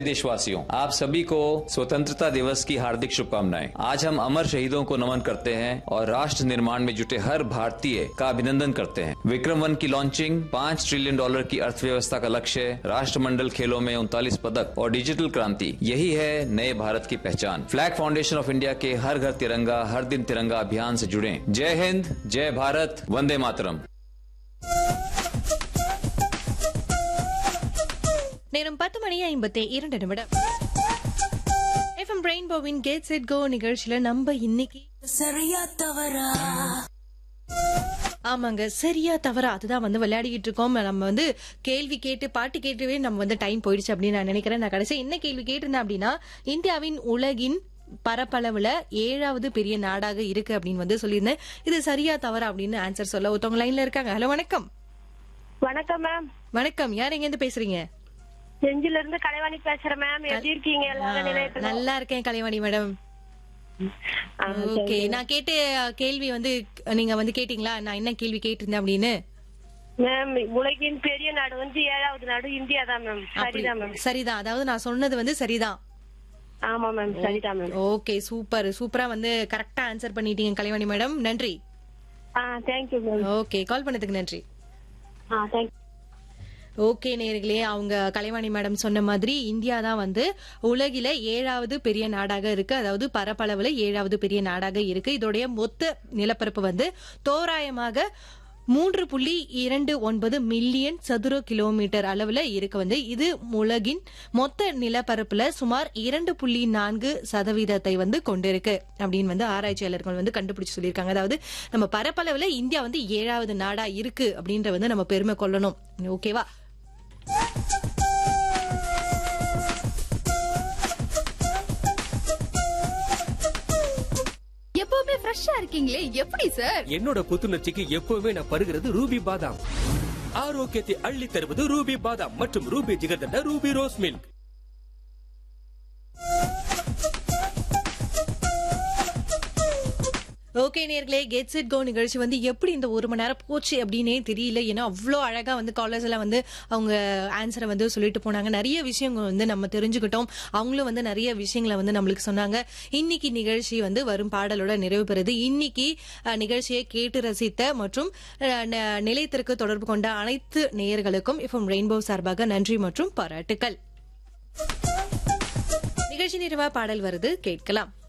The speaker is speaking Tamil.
देशवासियों आप सभी को स्वतंत्रता दिवस की हार्दिक शुभकामनाएं आज हम अमर शहीदों को नमन करते हैं और राष्ट्र निर्माण में जुटे हर भारतीय का अभिनंदन करते हैं विक्रम वन की लॉन्चिंग पाँच ट्रिलियन डॉलर की अर्थव्यवस्था का लक्ष्य राष्ट्रमंडल खेलों में उनतालीस पदक और डिजिटल क्रांति यही है नए भारत की पहचान फ्लैग फाउंडेशन ऑफ इंडिया के हर घर तिरंगा हर दिन तिरंगा अभियान से जुड़े जय हिंद जय भारत वंदे मातरम நேரம் பத்து மணி ஐம்பத்தி இரண்டு நிமிடம் எஃப்எம் ரெயின்போவின் கேட் செட் கோ நிகழ்ச்சியில நம்ம இன்னைக்கு சரியா தவறா ஆமாங்க சரியா தவறா அதுதான் வந்து விளையாடிக்கிட்டு இருக்கோம் நம்ம வந்து கேள்வி கேட்டு பாட்டு கேட்டுவே நம்ம வந்து டைம் போயிடுச்சு அப்படின்னு நான் நினைக்கிறேன் நான் கடைசி என்ன கேள்வி கேட்டிருந்தேன் அப்படின்னா இந்தியாவின் உலகின் பரப்பளவுல ஏழாவது பெரிய நாடாக இருக்கு அப்படின்னு வந்து சொல்லியிருந்தேன் இது சரியா தவறா அப்படின்னு ஆன்சர் சொல்ல ஒருத்தவங்க லைன்ல இருக்காங்க ஹலோ வணக்கம் வணக்கம் மேம் வணக்கம் யார் எங்க இருந்து பேசுறீங்க செஞ்சில இருந்து கலைவாணி பேசுறேன் மேம் எப்படி இருக்கீங்க எல்லாரும் நிலையத்துல நல்லா இருக்கேன் கலைவாணி மேடம் ஆ, ஓகே நான் கேட்ட கேள்வி வந்து நீங்க வந்து கேட்டீங்களா நான் என்ன கேள்வி கேட்டிருந்தேன் அப்படின்னு மேம் உலகின் பெரிய நாடு வந்து ஏழாவது நாடு இந்தியா தான் மேம் சரிதான் மேம் சரிதான் அதாவது நான் சொன்னது வந்து சரிதான் ஆமா மேம் சரிதான் மேம் ஓகே சூப்பர் சூப்பரா வந்து கரெக்டா ஆன்சர் பண்ணிட்டீங்க கலைவாணி மேடம் நன்றி ஆ தேங்க்யூ மேம் ஓகே கால் பண்ணதுக்கு நன்றி ஆ தேங்க்யூ ஓகே நேர்களே அவங்க கலைவாணி மேடம் சொன்ன மாதிரி இந்தியா தான் வந்து உலகில ஏழாவது பெரிய நாடாக இருக்கு அதாவது பரப்பளவுல ஏழாவது பெரிய நாடாக இருக்கு இதோடைய மொத்த நிலப்பரப்பு வந்து தோராயமாக மூன்று புள்ளி இரண்டு ஒன்பது மில்லியன் சதுர கிலோமீட்டர் அளவுல இருக்கு வந்து இது உலகின் மொத்த நிலப்பரப்புல சுமார் இரண்டு புள்ளி நான்கு சதவீதத்தை வந்து கொண்டிருக்கு அப்படின்னு வந்து ஆராய்ச்சியாளர்கள் வந்து கண்டுபிடிச்சு சொல்லியிருக்காங்க அதாவது நம்ம பரப்பளவுல இந்தியா வந்து ஏழாவது நாடா இருக்கு அப்படின்ற வந்து நம்ம பெருமை கொள்ளணும் ஓகேவா எப்பவுமே ஃப்ரெஷ்ஷா இருக்கீங்களே எப்படி சார் என்னோட புத்துணர்ச்சிக்கு எப்பவுமே நான் பருகிறது ரூபி பாதாம் ஆரோக்கியத்தை அள்ளி தருவது ரூபி பாதாம் மற்றும் Ruby jigarthanda Ruby rose milk okay நேர்களே கெட் செட் கோ நிகழ்ச்சி வந்து எப்படி இந்த ஒரு மணி நேரம் போச்சு அப்படின்னே தெரியல ஏன்னா அவ்வளோ அழகா வந்து காலேஜ் எல்லாம் வந்து அவங்க ஆன்சரை வந்து சொல்லிட்டு போனாங்க நிறைய விஷயங்கள் வந்து நம்ம தெரிஞ்சுக்கிட்டோம் அவங்களும் வந்து நிறைய விஷயங்களை வந்து நம்மளுக்கு சொன்னாங்க இன்னைக்கு நிகழ்ச்சி வந்து வரும் பாடலோட நிறைவு பெறுது இன்னைக்கு அஹ், நிகழ்ச்சியை கேட்டு ரசித்த மற்றும் அஹ், ந- நிலையத்திற்கு தொடர்பு கொண்ட அனைத்து நேயர்களுக்கும் இப்போ ரெயின்போ சார்பாக நன்றி மற்றும் பாராட்டுக்கள் நிகழ்ச்சி நிறைவா பாடல் வருது கேட்கலாம்